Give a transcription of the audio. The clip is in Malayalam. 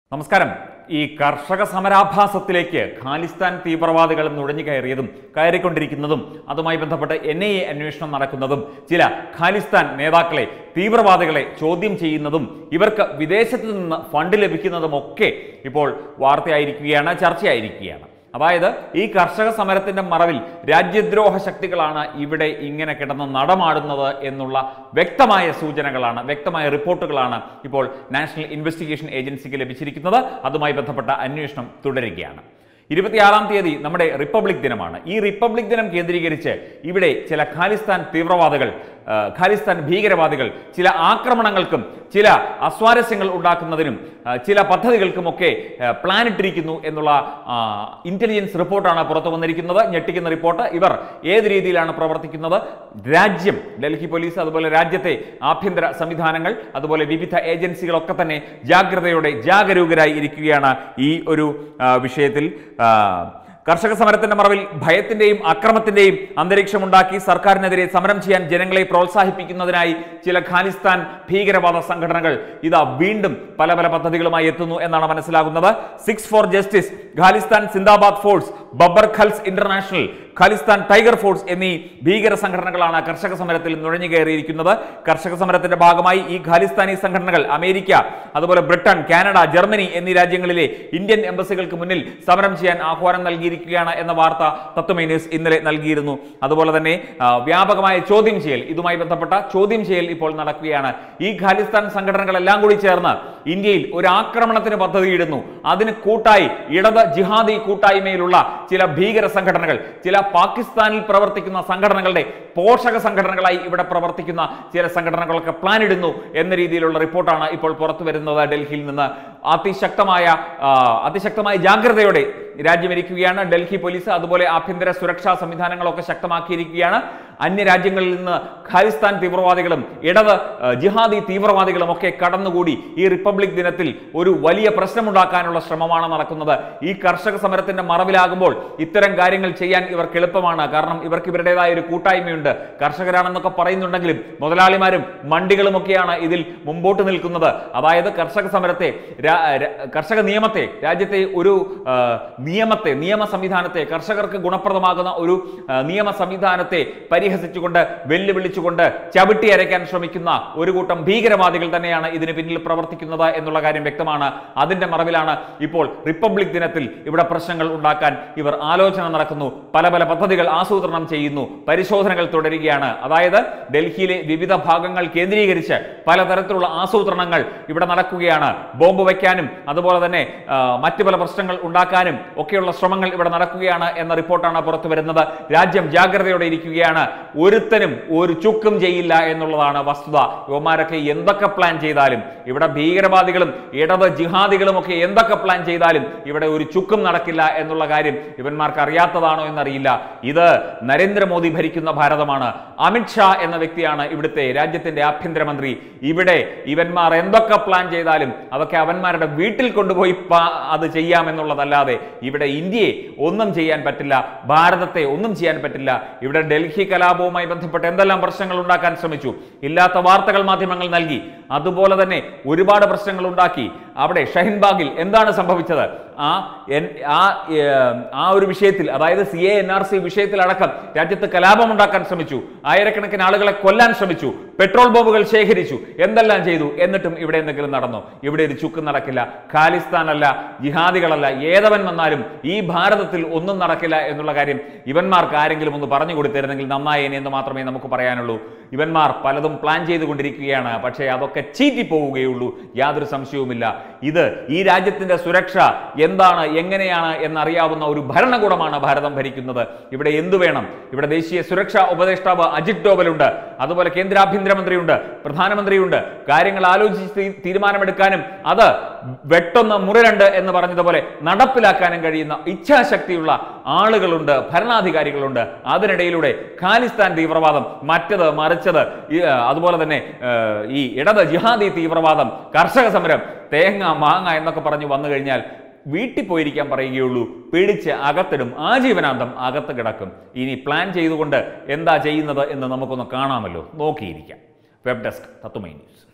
നമസ്കാരം ഈ കർഷക സമരാഭാസത്തിലേക്ക് ഖാലിസ്ഥാൻ തീവ്രവാദികൾ നുഴഞ്ഞു കയറിയതും കയറിക്കൊണ്ടിരിക്കുന്നതും അതുമായി ബന്ധപ്പെട്ട് എൻ ഐ എ അന്വേഷണം നടക്കുന്നതും ചില ഖാലിസ്ഥാൻ നേതാക്കളെ തീവ്രവാദികളെ ചോദ്യം ചെയ്യുന്നതും ഇവർക്ക് വിദേശത്ത് നിന്ന് ഫണ്ട് ലഭിക്കുന്നതുമൊക്കെ ഇപ്പോൾ വാർത്തയായിരിക്കുകയാണ് ചർച്ചയായിരിക്കുകയാണ് അതായത് ഈ കർഷക സമരത്തിന്റെ മറവിൽ രാജ്യദ്രോഹ ശക്തികളാണ് ഇവിടെ ഇങ്ങനെ കിടന്ന് നടമാടുന്നത് എന്നുള്ള വ്യക്തമായ സൂചനകളാണ് വ്യക്തമായ റിപ്പോർട്ടുകളാണ് ഇപ്പോൾ നാഷണൽ ഇൻവെസ്റ്റിഗേഷൻ ഏജൻസിക്ക് ലഭിച്ചിരിക്കുന്നത് അതുമായി ബന്ധപ്പെട്ട അന്വേഷണം തുടരുകയാണ് ഇരുപത്തിയാറാം തീയതി നമ്മുടെ റിപ്പബ്ലിക് ദിനമാണ് ഈ റിപ്പബ്ലിക് ദിനം കേന്ദ്രീകരിച്ച് ഇവിടെ ചില ഖാലിസ്ഥാൻ തീവ്രവാദികൾ ആ, ഖാലിസ്ഥാൻ ഭീകരവാദികൾ ചില ആക്രമണങ്ങൾക്കും ചില അസ്വാരസ്യങ്ങൾ ഉണ്ടാക്കുന്നതിനും ആ, ചില പദ്ധതികൾക്കുമൊക്കെ ആ, പ്ലാൻ ഇട്ടിരിക്കുന്നു എന്നുള്ള ആ, ഇന്റലിജൻസ് റിപ്പോർട്ടാണ് പുറത്തു വന്നിരിക്കുന്നത് ഞെട്ടിക്കുന്ന റിപ്പോർട്ട് ഇവർ ഏത് രീതിയിലാണ് പ്രവർത്തിക്കുന്നത് രാജ്യം ഡൽഹി പോലീസ് അതുപോലെ രാജ്യത്തെ ആഭ്യന്തര സംവിധാനങ്ങൾ അതുപോലെ വിവിധ ഏജൻസികളൊക്കെ തന്നെ ജാഗ്രതയോടെ ജാഗരൂകരായി ഇരിക്കുകയാണ് ഈ ഒരു ആ, വിഷയത്തിൽ ആ, കർഷക സമരത്തിന്റെ മറവിൽ ഭയത്തിന്റെയും അക്രമത്തിന്റെയും അന്തരീക്ഷമുണ്ടാക്കി സർക്കാരിനെതിരെ സമരം ചെയ്യാൻ ജനങ്ങളെ പ്രോത്സാഹിപ്പിക്കുന്നതിനായി ചില ഖാലിസ്ഥാൻ ഭീകരവാദ സംഘടനകൾ ഇതാ വീണ്ടും പല പല പദ്ധതികളുമായി എത്തുന്നു എന്നാണ് മനസ്സിലാകുന്നത് Sikhs for Justice Khalistan Zindabad Force Babbar Khalsa International Khalistan Tiger Force എന്നീ ഭീകര സംഘടനകളാണ് കർഷക സമരത്തിൽ നുഴഞ്ഞു കയറിയിരിക്കുന്നത് കർഷക സമരത്തിന്റെ ഭാഗമായി ഈ ഖാലിസ്ഥാനി സംഘടനകൾ അമേരിക്ക അതുപോലെ ബ്രിട്ടൻ കാനഡ ജർമ്മനി എന്നീ രാജ്യങ്ങളിലെ ഇന്ത്യൻ എംബസികൾക്ക് മുന്നിൽ സമരം ചെയ്യാൻ ആഹ്വാനം നൽകിയിരിക്കുകയാണ് എന്ന വാർത്ത തത്വമൈ ന്യൂസ് ഇന്നലെ നൽകിയിരുന്നു അതുപോലെ തന്നെ ആ, വ്യാപകമായ ചോദ്യം ചെയ്യൽ ഇതുമായി ബന്ധപ്പെട്ട ചോദ്യം ചെയ്യൽ ഇപ്പോൾ നടക്കുകയാണ് ഈ ഖാലിസ്ഥാൻ സംഘടനകളെല്ലാം കൂടി ചേർന്ന് ഇന്ത്യയിൽ ഒരു ആക്രമണത്തിന് പദ്ധതിയിടുന്നു അതിന് കൂട്ടായി ഇടത് ജിഹാദി കൂട്ടായ്മയിലുള്ള ചില ഭീകര സംഘടനകൾ ചില പാകിസ്ഥാനിൽ പ്രവർത്തിക്കുന്ന സംഘടനകളുടെ പോഷക സംഘടനകളായി ഇവിടെ പ്രവർത്തിക്കുന്ന ചില സംഘടനകളൊക്കെ പ്ലാൻ ഇടുന്നു എന്ന രീതിയിലുള്ള റിപ്പോർട്ടാണ് ഇപ്പോൾ പുറത്തു വരുന്നത് ഡൽഹിയിൽ നിന്ന് അതിശക്തമായ ആ, അതിശക്തമായ ജാഗ്രതയോടെ രാജ്യമിരിക്കുകയാണ് ഡൽഹി പോലീസ് അതുപോലെ ആഭ്യന്തര സുരക്ഷാ സംവിധാനങ്ങളൊക്കെ ശക്തമാക്കിയിരിക്കുകയാണ് അന്യരാജ്യങ്ങളിൽ നിന്ന് ഖാലിസ്ഥാൻ തീവ്രവാദികളും ഇടത് ആ, ജിഹാദി തീവ്രവാദികളും ഒക്കെ കടന്നുകൂടി ഈ റിപ്പബ്ലിക് ദിനത്തിൽ ഒരു വലിയ പ്രശ്നമുണ്ടാക്കാനുള്ള ശ്രമമാണ് നടക്കുന്നത് ഈ കർഷക സമരത്തിന്റെ മറവിലാകുമ്പോൾ ഇത്തരം കാര്യങ്ങൾ ചെയ്യാൻ ഇവർക്ക് എളുപ്പമാണ് കാരണം ഇവർക്ക് ഇവരുടേതായ ഒരു കൂട്ടായ്മയുണ്ട് കർഷകരാണെന്നൊക്കെ പറയുന്നുണ്ടെങ്കിലും മുതലാളിമാരും മണ്ടികളുമൊക്കെയാണ് ഇതിൽ മുമ്പോട്ട് നിൽക്കുന്നത് അതായത് കർഷക സമരത്തെ രാ- ര- കർഷക നിയമത്തെ രാജ്യത്തെ ഒരു ആ, നിയമത്തെ നിയമ സംവിധാനത്തെ കർഷകർക്ക് ഗുണപ്രദമാകുന്ന ഒരു ആ, നിയമ സംവിധാനത്തെ പരിഹസിച്ചുകൊണ്ട് വെല്ലുവിളിച്ചുകൊണ്ട് ചവിട്ടി അരയ്ക്കാൻ ശ്രമിക്കുന്ന ഒരു കൂട്ടം ഭീകരവാദികൾ തന്നെയാണ് ഇതിന് പിന്നിൽ പ്രവർത്തിക്കുന്നത് എന്നുള്ള കാര്യം വ്യക്തമാണ് അതിന്റെ മറവിലാണ് ഇപ്പോൾ റിപ്പബ്ലിക് ദിനത്തിൽ ഇവിടെ പ്രശ്നങ്ങൾ ഉണ്ടാക്കാൻ ഇവർ ആലോചന നടക്കുന്നു പല പല പദ്ധതികൾ ആസൂത്രണം ചെയ്യുന്നു പരിശോധനകൾ തുടരുകയാണ് അതായത് ഡൽഹിയിലെ വിവിധ ഭാഗങ്ങൾ കേന്ദ്രീകരിച്ച് പലതരത്തിലുള്ള ആസൂത്രണങ്ങൾ ഇവിടെ നടക്കുകയാണ് ബോംബ് വയ്ക്കാനും അതുപോലെ തന്നെ ആ, മറ്റു പല പ്രശ്നങ്ങൾ ഉണ്ടാക്കാനും ഒക്കെയുള്ള ശ്രമങ്ങൾ ഇവിടെ നടക്കുകയാണ് എന്ന റിപ്പോർട്ടാണ് പുറത്തു വരുന്നത് രാജ്യം ജാഗ്രതയോടെ ഇരിക്കുകയാണ് ഒരുത്തനും ഒരു ചുക്കും ചെയ്യില്ല എന്നുള്ളതാണ് വസ്തുത യുവമാരൊക്കെ എന്തൊക്കെ പ്ലാൻ ചെയ്താലും ഇവിടെ ഭീകരവാദികളും ഇടത് ജിഹാദികളും ഒക്കെ എന്തൊക്കെ പ്ലാൻ ചെയ്താലും ഇവിടെ ഒരു ചുക്കും നടക്കില്ല എന്നുള്ള കാര്യം ഇവന്മാർക്ക് അറിയാത്തതാണോ എന്നറിയില്ല ഇത് നരേന്ദ്രമോദി ഭരിക്കുന്ന ഭാരതമാണ് അമിത്ഷാ എന്ന വ്യക്തിയാണ് ഇവിടുത്തെ രാജ്യത്തിന്റെ ആഭ്യന്തരമന്ത്രി ഇവിടെ ഇവന്മാർ എന്തൊക്കെ പ്ലാൻ ചെയ്താലും അതൊക്കെ അവന്മാരുടെ വീട്ടിൽ കൊണ്ടുപോയി പ- അത് ചെയ്യാമെന്നുള്ളതല്ലാതെ ഇവിടെ ഇന്ത്യയെ ഒന്നും ചെയ്യാൻ പറ്റില്ല ഭാരതത്തെ ഒന്നും ചെയ്യാൻ പറ്റില്ല ഇവിടെ ഡൽഹി കലാപവുമായി ബന്ധപ്പെട്ട് എന്തെല്ലാം പ്രശ്നങ്ങൾ ഉണ്ടാക്കാൻ ശ്രമിച്ചു ഇല്ലാത്ത വാർത്തകൾ മാധ്യമങ്ങൾ നൽകി അതുപോലെ തന്നെ ഒരുപാട് പ്രശ്നങ്ങൾ ഉണ്ടാക്കി അവിടെ ഷഹിൻബാഗിൽ എന്താണ് സംഭവിച്ചത് ആ എൻ- ആ ഏർ, ആ ഒരു വിഷയത്തിൽ അതായത് C A N R C വിഷയത്തിലടക്കം രാജ്യത്ത് കലാപം ഉണ്ടാക്കാൻ ശ്രമിച്ചു ആയിരക്കണക്കിന് ആളുകളെ കൊല്ലാൻ ശ്രമിച്ചു പെട്രോൾ ബോംബുകൾ ശേഖരിച്ചു എന്തെല്ലാം ചെയ്തു എന്നിട്ടും ഇവിടെ എന്തെങ്കിലും നടന്നോ ഇവിടെ ഒരു ചുക്ക് നടക്കില്ല ഖാലിസ്ഥാനല്ല ജിഹാദികളല്ല ഏതവൻ വന്നാലും ഈ ഭാരതത്തിൽ ഒന്നും നടക്കില്ല എന്നുള്ള കാര്യം ഇവന്മാർക്ക് ആരെങ്കിലും ഒന്ന് പറഞ്ഞു കൊടുത്തിരുന്നെങ്കിൽ നന്നായേനെ എന്ന് മാത്രമേ നമുക്ക് പറയാനുള്ളൂ ഇവന്മാർ പലതും പ്ലാൻ ചെയ്തുകൊണ്ടിരിക്കുകയാണ് പക്ഷേ അതൊക്കെ ചീറ്റി പോവുകയുള്ളൂ യാതൊരു സംശയവുമില്ല ഇത് ഈ രാജ്യത്തിന്റെ സുരക്ഷ എന്താണ് എങ്ങനെയാണ് എന്നറിയാവുന്ന ഒരു ഭരണകൂടമാണ് ഭാരതം ഭരിക്കുന്നത് ഇവിടെ എന്തു വേണം ഇവിടെ ദേശീയ സുരക്ഷാ ഉപദേഷ്ടാവ് അജിത് ഡോവലുണ്ട് അതുപോലെ കേന്ദ്ര ആഭ്യന്തരമന്ത്രിയുണ്ട് പ്രധാനമന്ത്രിയുണ്ട് കാര്യങ്ങൾ ആലോചിച്ച് തീ- തീരുമാനമെടുക്കാനും അത് വെട്ടൊന്ന് മുറിരണ്ട് എന്ന് പറഞ്ഞതുപോലെ നടപ്പിലാക്കാനും കഴിയുന്ന ഇച്ഛാശക്തിയുള്ള ആളുകളുണ്ട് ഭരണാധികാരികളുണ്ട് അതിനിടയിലൂടെ ഖാലിസ്ഥാൻ തീവ്രവാദം മറ്റത് മറിച്ചത് ഈ, ആ, അതുപോലെ തന്നെ ആ, ഈ ഇടത് ജിഹാദി തീവ്രവാദം കർഷക സമരം തേങ്ങ മാങ്ങ എന്നൊക്കെ പറഞ്ഞു വന്നു കഴിഞ്ഞാൽ വീട്ടിൽ പോയിരിക്കാൻ പറയുകയുള്ളൂ പിടിച്ച് അകത്തിടും ആജീവനാന്തം അകത്ത് കിടക്കും ഇനി പ്ലാൻ ചെയ്തുകൊണ്ട് എന്താ ചെയ്യുന്നത് എന്ന് നമുക്കൊന്ന് കാണാമല്ലോ നോക്കിയിരിക്കാം വെബ് ഡെസ്ക് തത്തുമൈ ന്യൂസ്